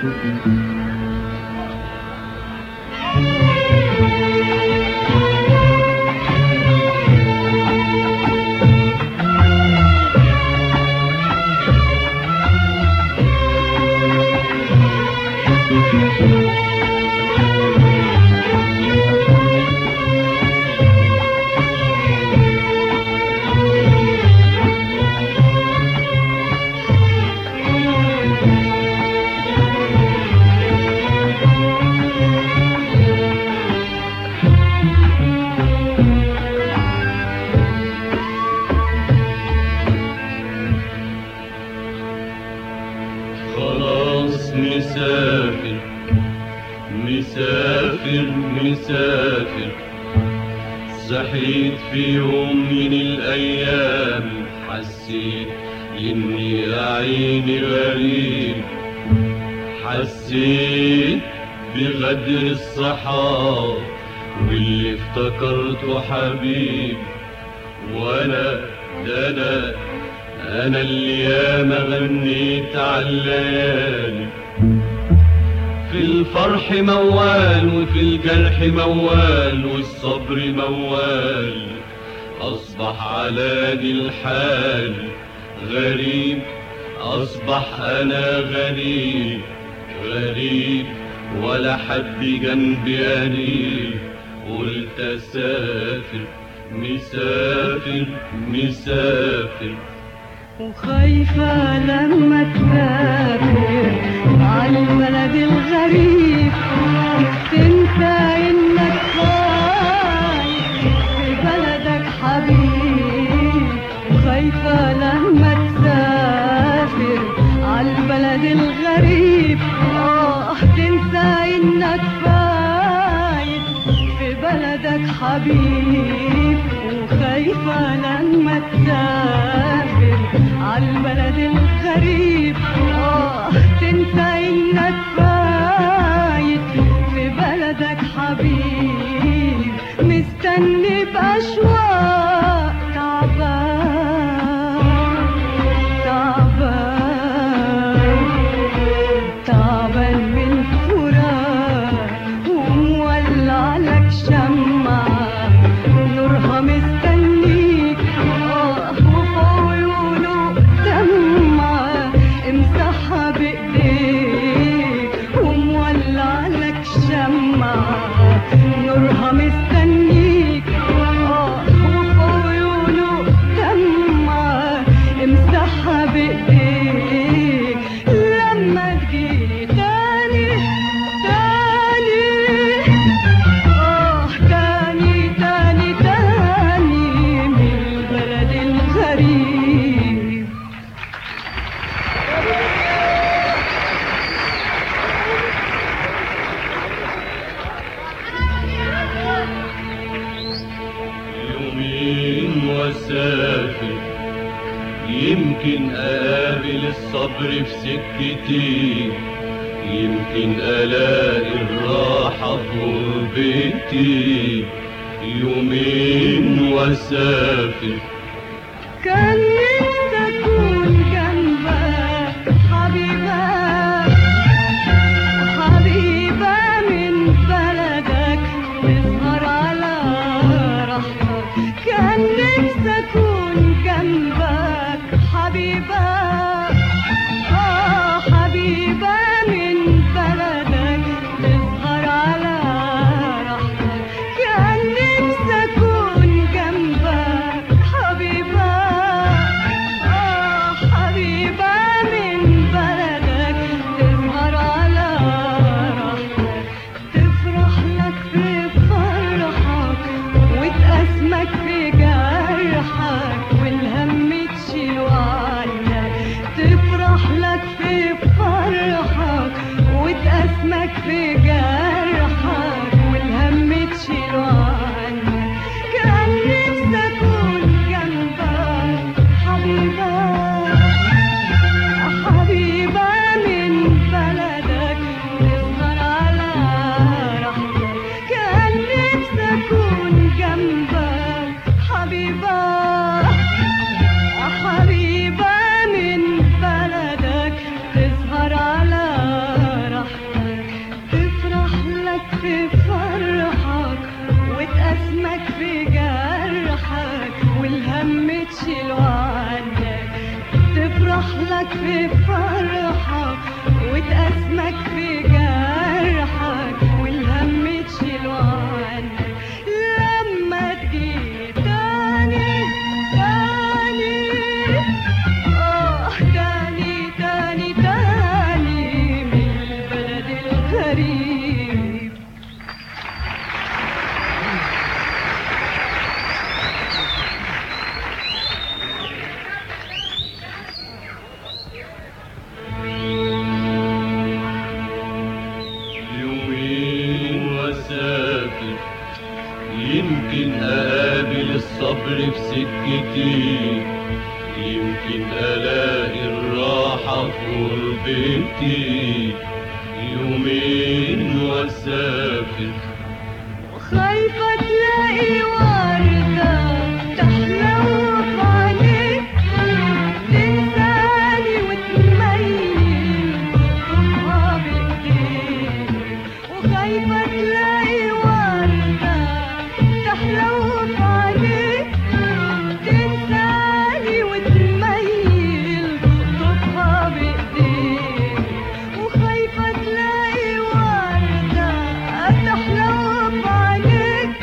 خلاص مسافر مسافر مسافر صحيت في يوم من الأيام حسيت إني يا عيني غريب حسيت بغدر الصحاب واللي افتكرته حبيب وانا ده انا انا اللي ياما غنيت على الليالي في الفرح موال وفي الجرح موال والصبر موال اصبح على دي الحال غريب اصبح انا غريب غريب ولا حد جنبي قريب قلت اسافر مسافر مسافر وخايفة لما تسافر على البلد الغريب تنسى انك خايف في بلدك حبيب وخايفة لما تسافر على البلد الغريب اه تنسى انك فايت في بلدك حبيب وخايفة لما تسافر على البلد الغريب اه تنسى انك فايت في بلدك حبيب مستني بأشواق تعبان تعبان تعبان من فراق ومولع لك شمعة نورها مستنيك آه وفي عيونه دمعة امسحها بإيديك ومولع لك شمعة نورها مستنيك آه وفي عيونه دمعة امسحها بإيديك لما تجيلي تاني تاني آه تاني تاني تاني من البلد الغريب يومين واسافر يمكن اقابل الصبر في سكتي يمكن الاقي الراحة في غربتي يومين واسافر كان نفسي اكون جنبك حبيبة حبيبة من بلدك تسهر على راحتك كان نفسي اكون جنبك حبيبة آه حبيبة من بلدك تسهر على راحتك كان نفسي اكون جنبك حبيبة آه حبيبة من بلدك تسهر على راحتك تفرح لك في فرحك وتأسمك في جرحك والهم تشيله عنك تفرح لك في فرحك وتأسمك في جرحك والهم تشيله عنك كان نفسي أكون جنبك حبيبة تفرح لك في فرحك وتأسمك في جرحك والهم تشيله عنك لما تجيني تاني تاني آه تاني تاني تاني من البلد الغريب يومين واسافر يمكن اقابل الصبر في سكتي يمكن الاقي الراحة في غربتي يومين واسافر خايفة تلاقي وردة تحلو في عينيك تنساني وتميل تطلبها بإيديك وخايفة تلاقي وردة تحلو في عينيك تنساني وتميل تطلبها بإيديك وخايفة تلاقي وردة تحلو في عينيك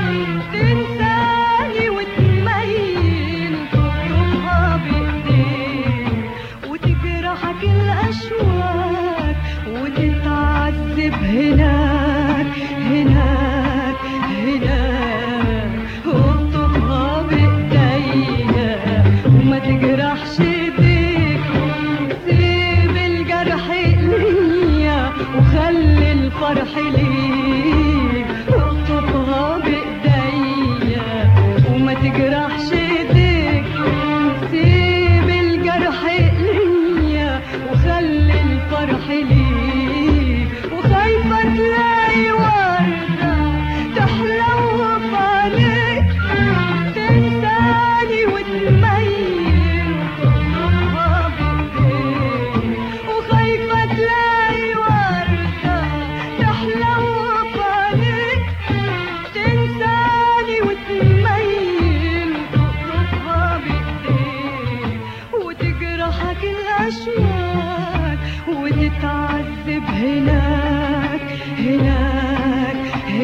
تنساني وتميل تطلبها بإيديك وتجرحك الأشواك وتتعذب هناك هناك هناك واطلبها بإيديا وما تجرحش ايديك سيب الجرح ليا وخلي الفرح ليك واطلبها بإيديا وما تجرحش ايديك سيب الجرح ليا وخلي الفرح ليك وخايفة تلاقي وردة تحلو في عينيك تنساني وتميل وتطلبها بإيديك وخايفة تلاقي وردة تحلو في عينيك تنساني وتميل وتطلبها بإيديك وتجرحك الأشواك وتتعذب هناك هناك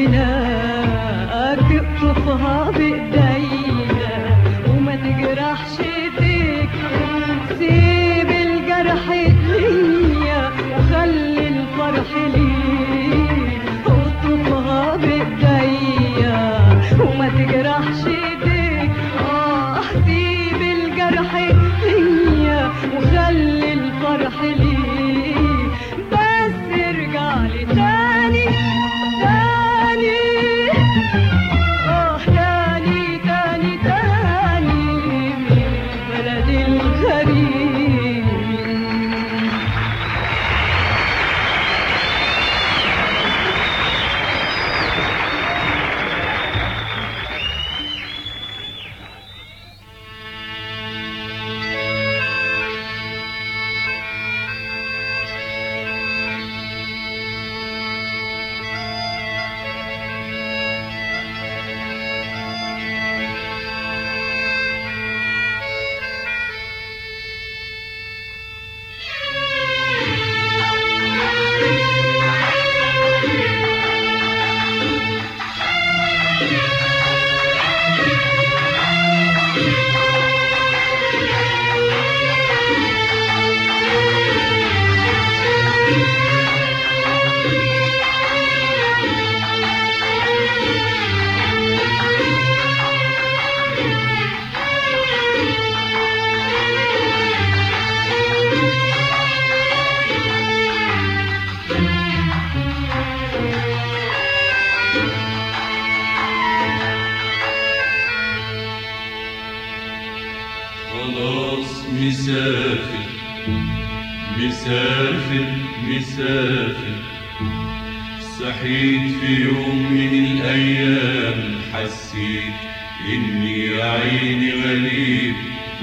هناك اقطفها بإيديا وما تجرحش ايديك سيب الجرح ليا وخلي الفرح ليك اقطفها بإيديا وما تجرحش ايديك اه سيب الجرح ليا وخلي الفرح ليك بس ارجع لي تاني تاني اه تاني تاني تاني من البلد الغريب خلاص مسافر مسافر مسافر صحيت في يوم من الأيام حسيت إني يا عيني غريب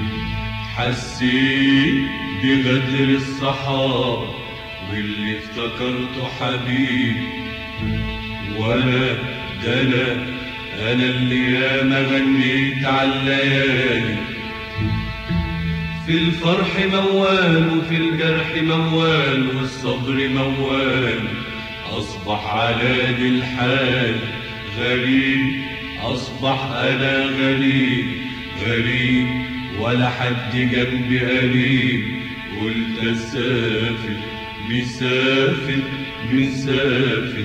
حسيت بغدر الصحاب واللي افتكرته حبيب ولا ده أنا أنا اللي ياما غنيت على الليالي في الفرح موال وفي الجرح موال والصبر موال أصبح على ذي الحال غريب أصبح أنا غريب غريب ولا حد جنبي قريب قلت أسافر مسافر مسافر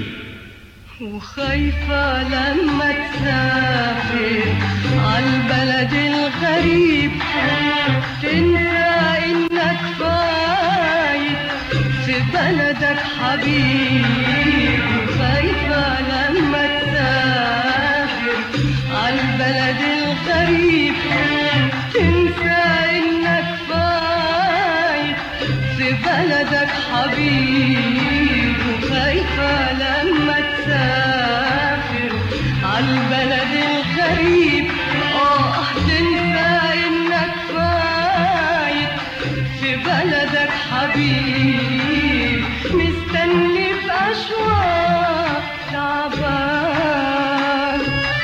وخايفة لما تسافر عالبلد الغريب تنسى انك فايت في بلدك حبيب وخايفة لما تسافر عالبلد الغريب تنسى انك فايت في بلدك حبيب وخايفة لما تسافر عالبلد الغريب اه تنسى انك فايت في بلدك حبيب مستني بأشواق تعبان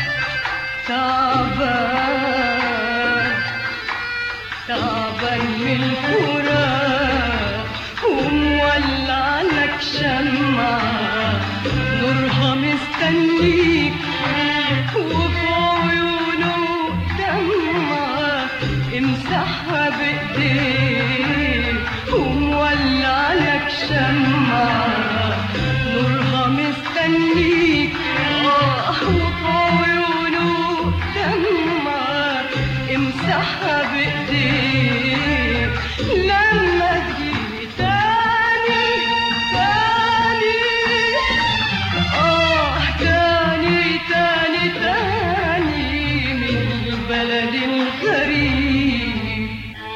تعبان تعبان من الفراق ومولع لك شمعة نورها مستنيك وفي عيونه دمعة امسحها بايديك ومولع لك شمعة نورها مستنيك آه وفي عيونه دمعة امسحها بايديك لما تجي تاني تاني آه تاني تاني تاني من البلد الغريب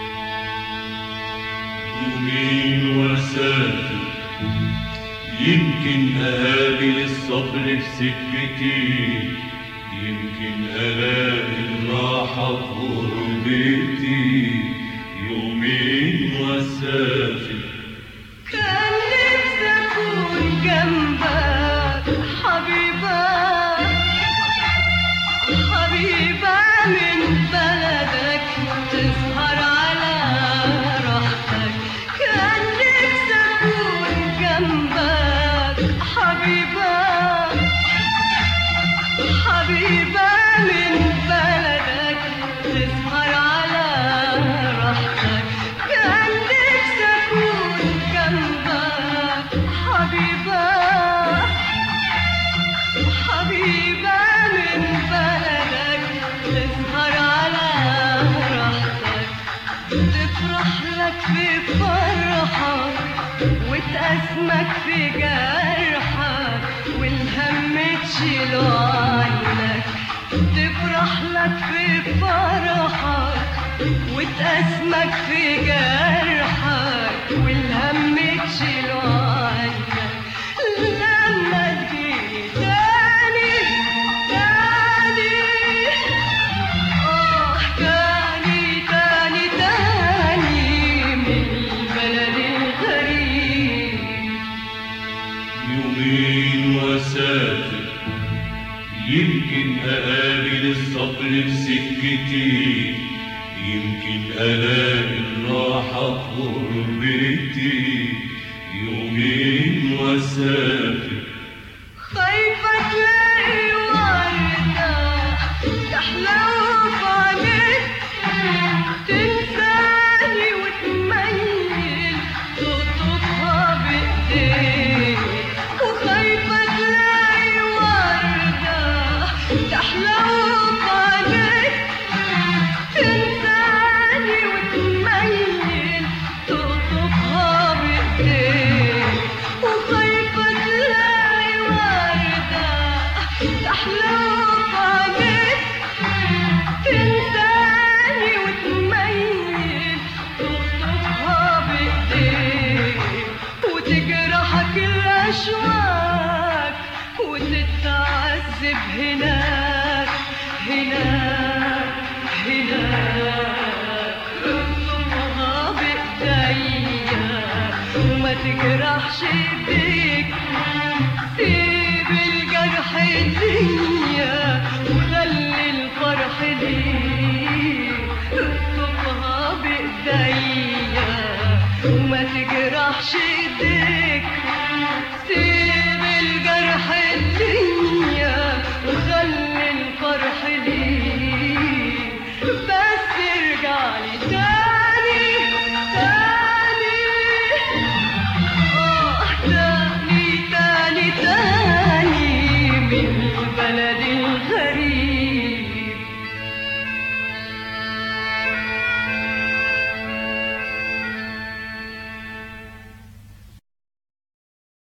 يومين واسافر يمكن اقابل الصبر في سكتي يمكن الاقي الراحه في غربتي يومين واسافر كان نفسي أكون جنبك حبيبة حبيبة من بلدك تسهر على راحتك كان نفسي أكون جنبك حبيبة حبيبة من بلدك تسهر على راحتك كان نفسي أكون جنبك حبيبة حبيبة من بلدك تسهر على راحتك تفرح لك في فرحك وتأسمك في جرحك والهم تشيله عنك تفرح لك في فرحك وتأسمك في جرحك والهم تشيله عنك لما تجي تاني تاني آه تاني تاني تاني من البلد الغريب يومين واسافر يمكن اقابل الصبر في سكتي يمكن الاقي الراحه في غربتي يومين واسافر خايفة تلاقي وردة تحلو بعينيك تنساني وتميل تقطفها بإيديك وخايفة تلاقي وردة تحلو بعينيك تنساني وتميل تقطفها بإيديك وخايفة تلاقي وردة تحلو بعينيك تنساني وتميل تقطفها بإيديك وتجرحك الأشواك وتتعذب هناك هناك هناك اطلبها بإيديا وما تجرحش ايديك سيب الجرح ليا وخلي الفرح ليك اطلبها بإيديا وما تجرحش ايديك